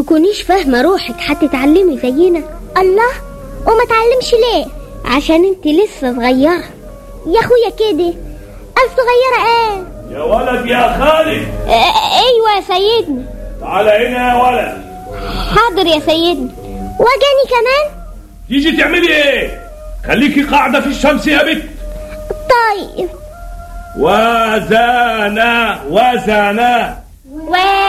تكونيش فاهمة روحك هتتعلمي زينا الله وما تعلمش ليه عشان انت لسه صغيرة يا اخويا كده الصغيرة ايه يا ولد يا خالد اه ايوه يا سيدنا تعال هنا يا ولد حاضر يا سيدنا وجاني كمان تيجي تعملي ايه خليكي قاعدة في الشمس يا بت طيب وزنا وزنا و